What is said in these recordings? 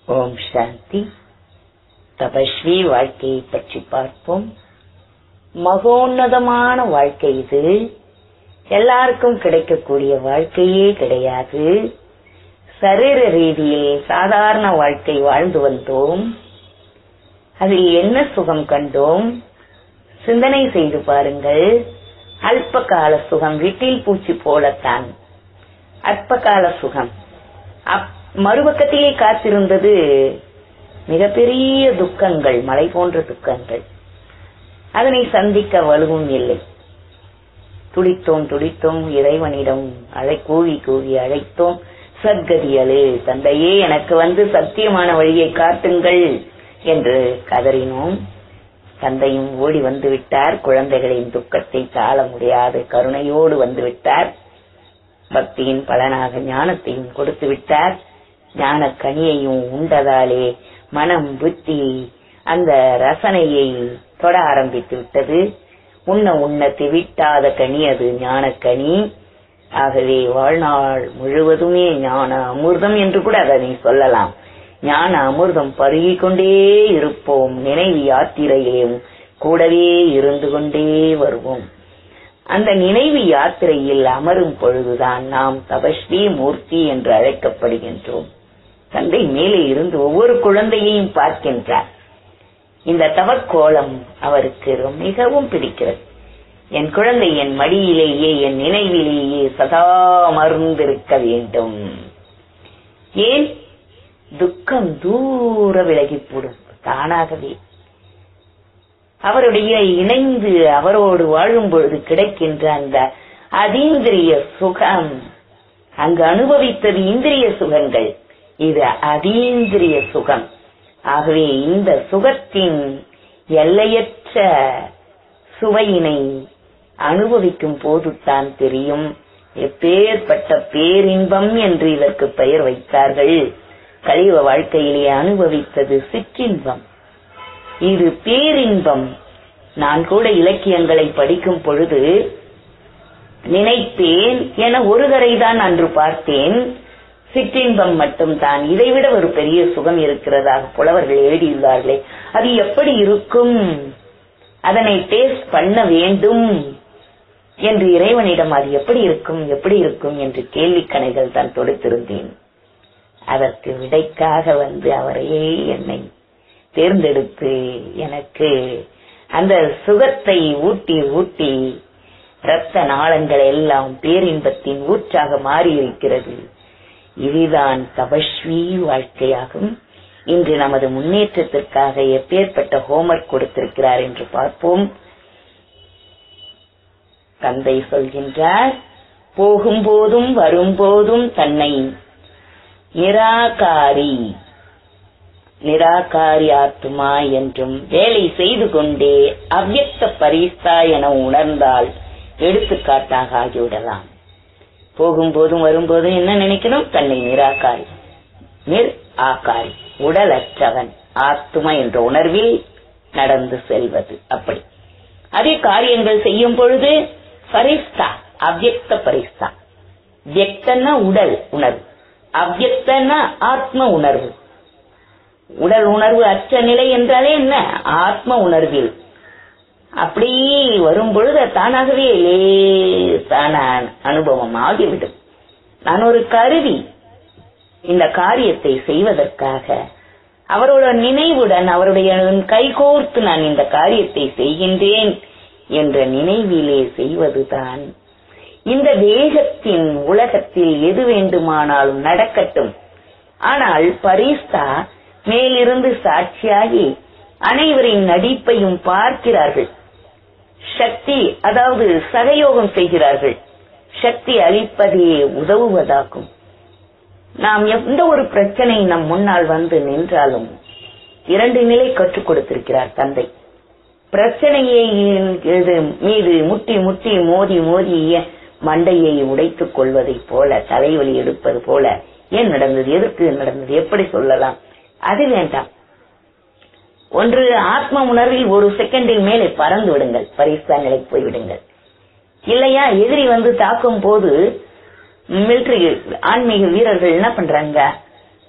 ஓம் சாந்தி தபஸ்வி வாழ்க்கையை பற்றி பார்ப்போம் மகோன்னதமான வாழ்க்கை இது எல்லாருக்கும் கிடைக்கக்கூடிய வாழ்க்கையே கிடையாது சரீர ரீதியில் சாதாரண வாழ்க்கை வாழ்ந்து வந்தோம் அதில் என்ன சுகம் கண்டோம் சிந்தனை செய்து பாருங்கள் அல்ப கால சுகம் வீட்டில் பூச்சி போலத்தான் அற்ப கால சுகம் அப்- மறுபக்கத்திலே காத்திருந்தது மிகப்பெரிய துக்கங்கள் மலை போன்ற துக்கங்கள் அதனை சந்திக்க வலுவும் இல்லை துடித்தோம் துடித்தோம் இறைவனிடம் அழை கூவி கூவி அழைத்தோம் சத்கதியலு தந்தையே எனக்கு வந்து சத்தியமான வழியை காட்டுங்கள் என்று கதறினோம் தந்தையும் ஓடி வந்து விட்டார் குழந்தைகளின் துக்கத்தை தாழ முடியாது கருணையோடு வந்து விட்டார் பக்தியின் பலனாக ஞானத்தையும் கொடுத்து விட்டார் ஞான கனியையும் உண்டதாலே மனம் புத்தி அந்த ரசனையை தொட ஆரம்பித்து விட்டது உண்ண உண்ண திவிட்டாத கனி அது ஞான கனி ஆகவே வாழ்நாள் முழுவதுமே ஞான அமிர்தம் என்று கூட அதனை சொல்லலாம் ஞான அமிர்தம் பருகிக் கொண்டே இருப்போம் நினைவு யாத்திரையிலும் கூடவே இருந்து கொண்டே வருவோம் அந்த நினைவு யாத்திரையில் அமரும் பொழுதுதான் நாம் தபஸ்வி மூர்த்தி என்று அழைக்கப்படுகின்றோம் தந்தை மேலே இருந்து ஒவ்வொரு குழந்தையையும் பார்க்கின்றார் இந்த தவக்கோலம் அவருக்கு ரொ- மிகவும் பிடிக்கிறது என் குழந்தை என் மடியிலேயே என் நினைவிலேயே சதா அமர்ந்திருக்க வேண்டும் ஏன் துக்கம் தூர விலகிப்படும் தானாகவே அவருடைய இணைந்து அவரோடு வாழும் பொழுது கிடைக்கின்ற அந்த அதீந்திரிய சுகம் அங்கு அனுபவித்தது இந்திரிய சுகங்கள் இது அதீந்திரிய சுகம் ஆகவே இந்த சுகத்தின் எல்லையற்ற சுவையினை அனுபவிக்கும் போதுதான் தெரியும் எப்பேற்பட்ட பேரின்பம் என்று இதற்கு பெயர் வைத்தார்கள் கலியுக வாழ்க்கையிலே அனுபவித்தது சிற்றின்பம் இது பேரின்பம் நான் கூட இலக்கியங்களை படிக்கும் பொழுது நினைத்தேன் என ஒரு தரைதான் அன்று பார்த்தேன் சிற்றின்பம் மட்டும் தான் இதைவிட ஒரு பெரிய சுகம் இருக்கிறதாக புலவர்கள் எழுதியுள்ளார்களே அது எப்படி இருக்கும் அதனை டேஸ்ட் பண்ண வேண்டும் என்று இறைவனிடம் அது எப்படி இருக்கும் எப்படி இருக்கும் என்று கேள்விக்கணைகள் தான் தொடுத்திருந்தேன் அதற்கு விடைக்காக வந்து அவரையே என்னை தேர்ந்தெடுத்து எனக்கு அந்த சுகத்தை ஊட்டி ஊட்டி இரத்த நாளங்கள் எல்லாம் பேரின்பத்தின் ஊற்றாக மாறி இருக்கிறது இதுதான் தபஸ்வி வாழ்க்கையாகும் இன்று நமது முன்னேற்றத்திற்காக எப்பேற்பட்ட ஹோம்ஒர்க் கொடுத்திருக்கிறார் என்று பார்ப்போம் தந்தை சொல்கின்றார் போகும்போதும் வரும்போதும் தன்னை நிராகாரி நிராகாரி ஆத்மா என்றும் வேலை செய்து கொண்டே அவ்யக்த பரிஸ்தா என உணர்ந்தால் எடுத்துக்காட்டாக ஆகிவிடலாம் போகும்போதும் வரும்போதும் என்ன நினைக்கணும் தன்னை நிராகாரி நிர் ஆகாரி உடலற்றவன் ஆத்மா என்ற உணர்வில் நடந்து செல்வது அப்படி அதே காரியங்கள் செய்யும் பொழுது பரிஸ்தா அவ்யக்த பரிஸ்தா வியக்தன்னா உடல் உணர்வு அவ்யக்தன்னா ஆத்ம உணர்வு உடல் உணர்வு அற்ற நிலை என்றாலே என்ன ஆத்ம உணர்வில் அப்படி வரும் பொழுது தானாகவே லேசான அனுபவம் ஆகிவிடும் நான் ஒரு கருவி இந்த காரியத்தை செய்வதற்காக அவரோட நினைவுடன் அவருடைய கைகோர்த்து நான் இந்த காரியத்தை செய்கின்றேன் என்ற நினைவிலே செய்வதுதான் இந்த தேகத்தின் உலகத்தில் எது வேண்டுமானாலும் நடக்கட்டும் ஆனால் பரிஸ்தா மேலிருந்து சாட்சியாகி அனைவரின் நடிப்பையும் பார்க்கிறார்கள் சக்தி அதாவது சகயோகம் செய்கிறார்கள் சக்தி அளிப்பதே உதவுவதாகும் நாம் எந்த ஒரு பிரச்சனை நம் முன்னால் வந்து நின்றாலும் இரண்டு நிலை கற்றுக் கொடுத்திருக்கிறார் தந்தை பிரச்சனையை இது மீது முட்டி முட்டி மோதி மோதி மண்டையை உடைத்துக் கொள்வதைப் போல தலைவலி எடுப்பது போல ஏன் நடந்தது எதற்கு நடந்தது எப்படி சொல்லலாம் அது வேண்டாம் ஒன்று ஆத்ம உணர்வில் ஒரு செகண்டில் மேலே பறந்து விடுங்கள் பரிசா நிலைக்கு போய்விடுங்கள் இல்லையா எதிரி வந்து தாக்கும் போது மிலிட்டரி ஆன்மீக வீரர்கள் என்ன பண்றாங்க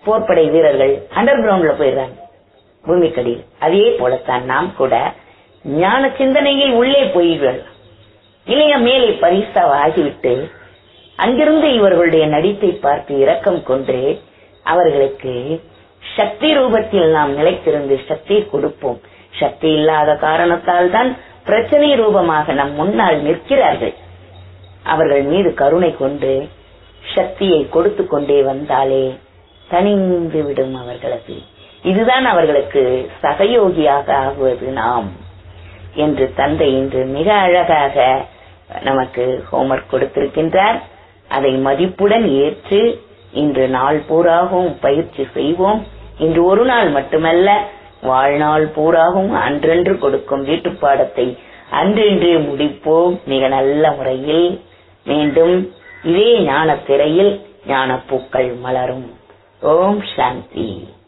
போர்ப்படை வீரர்கள் அண்டர் கிரவுண்ட்ல போயிடுறாங்க பூமிக்கடியில் அதே போலத்தான் நாம் கூட ஞான சிந்தனையை உள்ளே போய்கள் இல்லையா மேலே பரிசா ஆகிவிட்டு அங்கிருந்து இவர்களுடைய நடிப்பை பார்த்து இரக்கம் கொண்டு அவர்களுக்கு சக்தி ரூபத்தில் நாம் நிலைத்திருந்து சக்தி கொடுப்போம் சக்தி இல்லாத காரணத்தால் தான் பிரச்சனை ரூபமாக நம் முன்னால் நிற்கிறார்கள் அவர்கள் மீது கருணை கொண்டு சக்தியை கொடுத்து கொண்டே வந்தாலே தனிந்து விடும் அவர்களது இதுதான் அவர்களுக்கு சகயோகியாக ஆகுவது நாம் என்று தந்தை இன்று மிக அழகாக நமக்கு ஹோம்ஒர்க் கொடுத்திருக்கின்றார் அதை மதிப்புடன் ஏற்று இன்று நாள் பூராகவும் பயிற்சி செய்வோம் இன்று ஒரு நாள் மட்டுமல்ல வாழ்நாள் பூராகவும் அன்றன்று கொடுக்கும் வீட்டுப் பாடத்தை அன்றென்றே முடிப்போம் மிக நல்ல முறையில் மீண்டும் இதே ஞான திரையில் ஞான பூக்கள் மலரும் ஓம் சாந்தி